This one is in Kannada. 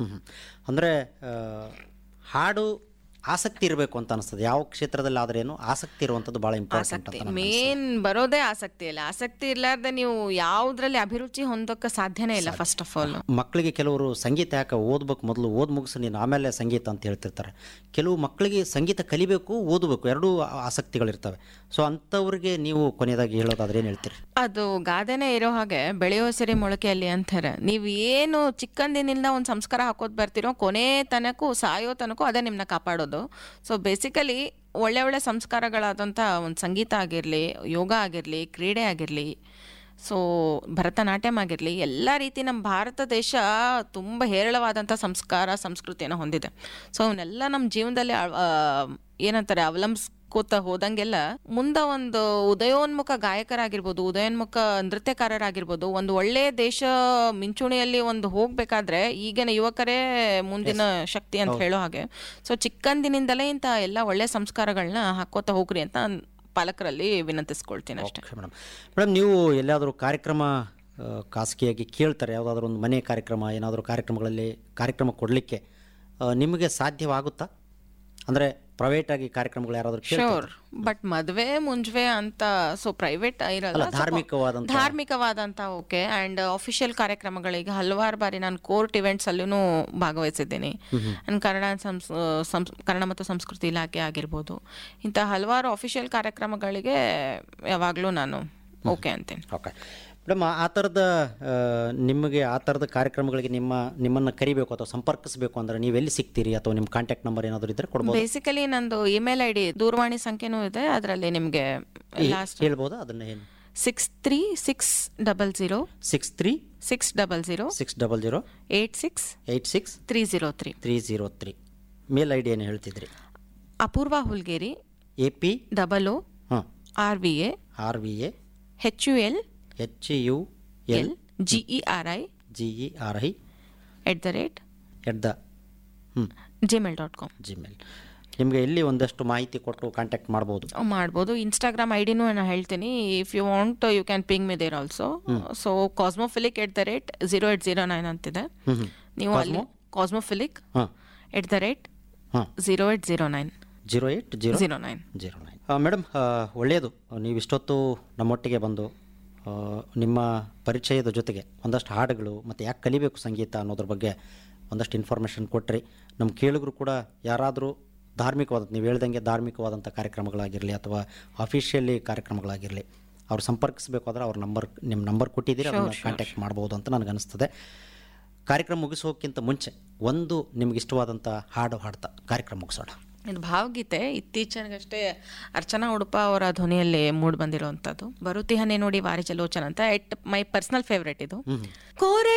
ಹ್ಮ್ ಅಂದರೆ ಹಾಡು ಆಸಕ್ತಿ ಇರಬೇಕು ಅಂತ ಅನಿಸ್ತದೆ ಯಾವ ಕ್ಷೇತ್ರದಲ್ಲಿ ಆದ್ರೇನು ಆಸಕ್ತಿ ಇರುವಂಥದ್ದು ಭಾಳ ಇಂಪಾರ್ಟೆಂಟ್ ಆಸಕ್ತಿ ಅಂತ ನನಗೆ ಮೇನ್ ಬರೋದೇ ಆಸಕ್ತಿ ಇಲ್ಲ ಆಸಕ್ತಿ ಇರ್ಲಾರ್ದೆ ನೀವು ಯಾವ್ದ್ರಲ್ಲಿ ಅಭಿರುಚಿ ಹೊಂದೋಕೆ ಸಾಧ್ಯನೇ ಇಲ್ಲ ಫಸ್ಟ್ ಆಫ್ ಆಲ್ ಮಕ್ಕಳಿಗೆ ಕೆಲವರು ಸಂಗೀತ ಯಾಕೆ ಓದ್ಬೇಕು ಮೊದಲು ಓದ್ ಮುಗಿಸಿ ನೀನು ಆಮೇಲೆ ಸಂಗೀತ ಅಂತ ಹೇಳ್ತಿರ್ತಾರೆ ಕೆಲವು ಮಕ್ಕಳಿಗೆ ಸಂಗೀತ ಕಲಿಬೇಕು ಓದಬೇಕು ಎರಡೂ ಆಸಕ್ತಿಗಳಿರ್ತವೆ ಸೊ ಅಂಥವ್ರಿಗೆ ನೀವು ಕೊನೆಯದಾಗಿ ಹೇಳೋದಾದ್ರೆ ಏನು ಹೇಳ್ತೀರಿ ಅದು ಗಾದೆನೇ ಇರೋ ಹಾಗೆ ಬೆಳೆಯೋ ಸಿರಿ ಮೊಳಕೆಯಲ್ಲಿ ಅಂತಾರೆ ನೀವು ಏನು ಚಿಕ್ಕಂದಿನಿಂದ ಒಂದು ಸಂಸ್ಕಾರ ಹಾಕೋದ್ ಬರ್ತಿರೋ ಕೊನೆ ತನಕೂ ಸಾಯೋ ತನಕೂ ಅದೇ ನಿಮ್ಮನ್ನ ಕಾಪಾಡೋದು ಸೊ ಬೇಸಿಕಲಿ ಒಳ್ಳೆ ಒಳ್ಳೆ ಸಂಸ್ಕಾರಗಳಾದಂಥ ಒಂದು ಸಂಗೀತ ಆಗಿರಲಿ ಯೋಗ ಆಗಿರಲಿ ಕ್ರೀಡೆ ಆಗಿರಲಿ ಸೊ ಭರತನಾಟ್ಯಂ ಆಗಿರಲಿ ಎಲ್ಲ ರೀತಿ ನಮ್ಮ ಭಾರತ ದೇಶ ತುಂಬ ಹೇರಳವಾದಂಥ ಸಂಸ್ಕಾರ ಸಂಸ್ಕೃತಿಯನ್ನು ಹೊಂದಿದೆ ಸೊ ಅವನ್ನೆಲ್ಲ ನಮ್ಮ ಜೀವನದಲ್ಲಿ ಅಳ್- ಆ, ಏನಂತಾರೆ ಅವಲಂಬಿಸ್ಕೋತ ಹೋದಂಗೆಲ್ಲ ಮುಂದೆ ಒಂದು ಉದಯೋನ್ಮುಖ ಗಾಯಕರಾಗಿರ್ಬೋದು ಉದಯೋನ್ಮುಖ ನೃತ್ಯಕಾರರಾಗಿರ್ಬೋದು ಒಂದು ಒಳ್ಳೆ ದೇಶ ಮಿಂಚುಣಿಯಲ್ಲಿ ಒಂದು ಹೋಗ್ಬೇಕಾದ್ರೆ ಈಗಿನ ಯುವಕರೇ ಮುಂದಿನ ಶಕ್ತಿ ಅಂತ ಹೇಳೋ ಹಾಗೆ ಸೊ ಚಿಕ್ಕಂದಿನಿಂದಲೇ ಇಂಥ ಎಲ್ಲ ಒಳ್ಳೆ ಸಂಸ್ಕಾರಗಳನ್ನ ಹಾಕೋತ ಹೋಗ್ರಿ ಅಂತ ನಾನ್ ಪಾಲಕರಲ್ಲಿ ವಿನಂತಿಸ್ಕೊಳ್ತೀನಿ ಅಷ್ಟೇ ಓಕೆ ಮೇಡಮ್ ಮೇಡಮ್ ನೀವು ಎಲ್ಲಾದರೂ ಕಾರ್ಯಕ್ರಮ ಆ, ಖಾಸಗಿಯಾಗಿ ಕೇಳ್ತಾರೆ ಯಾವುದಾದ್ರೂ ಒಂದು ಮನೆ ಕಾರ್ಯಕ್ರಮ ಏನಾದರೂ ಕಾರ್ಯಕ್ರಮಗಳಲ್ಲಿ ಕಾರ್ಯಕ್ರಮ ಕೊಡಲಿಕ್ಕೆ ನಿಮಗೆ ಸಾಧ್ಯವಾಗುತ್ತಾ ಅಂದರೆ ಪ್ರೈವೇಟಾಗಿ ಕಾರ್ಯಕ್ರಮಗಳು ಯಾರಾದರೂ ಕೇಳ್ತಾರೆ ಶೋರ್ ಬಟ್ ಮದ್ವೆ ಮುಂಜ್ವೆ ಅಂತ ಸೊ ಪ್ರೈವೇಟ್ ಇರಲ್ಲ ಅಲ್ಲ, ಸ್ವಲ್ಪ ಧಾರ್ಮಿಕವಾದಂಥ ಧಾರ್ಮಿಕವಾದಂತ ಓಕೆ ಅಂಡ್ ಅಫಿಷಿಯಲ್ ಕಾರ್ಯಕ್ರಮಗಳಿಗೆ ಹಲವಾರು ಬಾರಿ ನಾನು ಕೋರ್ಟ್ ಇವೆಂಟ್ಸ್ ಅಲ್ಲೂ ಭಾಗವಹಿಸಿದ್ದೀನಿ And ಕನ್ನಡ ಸಂಸ್ ಸಂಸ್- ಕನ್ನಡ ಮತ್ತು ಸಂಸ್ಕೃತಿ ಇಲಾಖೆ ಆಗಿರ್ಬೋದು ಇಂಥ ಹಲವಾರು ಅಫಿಷಿಯಲ್ ಕಾರ್ಯಕ್ರಮಗಳಿಗೆ ಯಾವಾಗಲೂ ನಾನು ಓಕೆ ಅಂತೀನಿ ಓಕೆ ಮೇಡಮ್ ಆ ಥರದ ಆ, ನಿಮಗೆ ಆ ಥರದ ಕಾರ್ಯಕ್ರಮಗಳಿಗೆ ನಿಮ್ಮ ನಿಮ್ಮನ್ನು ಕರಿಬೇಕು ಅಥವಾ ಸಂಪರ್ಕಿಸಬೇಕು ಅಂದರೆ ನೀವು ಎಲ್ಲಿ ಸಿಗ್ತೀರಿ ಅಥವಾ ನಿಮ್ಮ ಕಾಂಟ್ಯಾಕ್ಟ್ ನಂಬರ್ ಏನಾದರೂ ಇದ್ದರೆ ಕೊಡ್ಬೋದು ಬೇಸಿಕಲಿ ನಂದು ಇಮೇಲ್ ಐ ಡಿ ದೂರವಾಣಿ ಸಂಖ್ಯೆನೂ ಇದೆ ಅದರಲ್ಲಿ ನಿಮಗೆ ಲಾಸ್ಟ್ ಹೇಳ್ಬೋದಾ ಅದನ್ನು ಏನು six three six double zero six three six double zero six double zero eight six eight six three zero three three zero three mail I D ಏನು ಹೇಳ್ತಿದ್ರಿ Apoorva Hulgeri A P double O ಹಾಂ R V A R V A H U L H U L L G E R I G E R I at the rate at the ಹ್ಞೂ ಜಿಮೇಲ್ ಡಾಟ್ ಕಾಮ್ ಜಿಮೇಲ್ ನಿಮಗೆ ಎಲ್ಲಿ ಒಂದಷ್ಟು ಮಾಹಿತಿ ಕೊಟ್ಟು ಕಾಂಟ್ಯಾಕ್ಟ್ ಮಾಡ್ಬೋದು ಮಾಡ್ಬೋದು ಇನ್ಸ್ಟಾಗ್ರಾಮ್ ಐ ಡಿನೂ ನಾನು ಹೇಳ್ತೀನಿ if you want you can ping me there also so cosmophilic at the rate zero eight zero nine ಅಂತಿದೆ ಹ್ಞೂ ಹ್ಞೂ ನೀವು ಅಲ್ಲಿ ಕಾಸ್ಮೋಫಿಲಿಕ್ ಹಾಂ ಎಟ್ ದ ರೇಟ್ ಹಾಂ zero eight zero nine zero eight zero zero nine zero nine madam ಒಳ್ಳೆಯದು ನೀವು ಇಷ್ಟೊತ್ತು ನಮ್ಮೊಟ್ಟಿಗೆ ಬಂದು ಆ, ನಿಮ್ಮ ಪರಿಚಯದ ಜೊತೆಗೆ ಒಂದಷ್ಟು ಹಾಡುಗಳು ಮತ್ತು ಯಾಕೆ ಕಲಿಬೇಕು ಸಂಗೀತ ಅನ್ನೋದ್ರ ಬಗ್ಗೆ ಒಂದಷ್ಟು ಇನ್ಫಾರ್ಮೇಷನ್ ಕೊಟ್ಟರೆ ನಮ್ಮ ಕೇಳಿದ್ರು ಕೂಡ ಯಾರಾದರೂ ಧಾರ್ಮಿಕವಾದ ನೀವು ಹೇಳ್ದಂಗೆ ಧಾರ್ಮಿಕವಾದಂಥ ಕಾರ್ಯಕ್ರಮಗಳಾಗಿರಲಿ ಅಥವಾ ಅಫಿಷಿಯಲಿ ಕಾರ್ಯಕ್ರಮಗಳಾಗಿರಲಿ ಅವ್ರು ಸಂಪರ್ಕಿಸಬೇಕಾದ್ರೆ ಅವ್ರ ನಂಬರ್ ನಿಮ್ಮ ನಂಬರ್ ಕೊಟ್ಟಿದ್ದೀರಿ ಅದನ್ನು ಕಾಂಟ್ಯಾಕ್ಟ್ ಮಾಡ್ಬೋದು ಅಂತ ನನಗೆ ಅನಿಸ್ತದೆ ಕಾರ್ಯಕ್ರಮ ಮುಗಿಸೋಕ್ಕಿಂತ ಮುಂಚೆ ಒಂದು ನಿಮ್ಗೆ ಇಷ್ಟವಾದಂಥ ಹಾಡು ಹಾಡ್ತಾ ಕಾರ್ಯಕ್ರಮ ಮುಗಿಸೋಣ ಇದು ಭಾವಗೀತೆ ಇತ್ತೀಚೆಗಷ್ಟೇ ಅರ್ಚನಾ ಉಡುಪ ಅವರ ಧ್ವನಿಯಲ್ಲಿ ಮೂಡ್ ಬಂದಿರುವಂಥದ್ದು ಬರುತಿಹನೆ ನೋಡಿ ವಾರಿ ಜಲೋಚನ ಅಂತ ಎಟ್ ಮೈ ಪರ್ಸನಲ್ ಫೇವ್ರೇಟ್ ಇದು ಕೋರೆ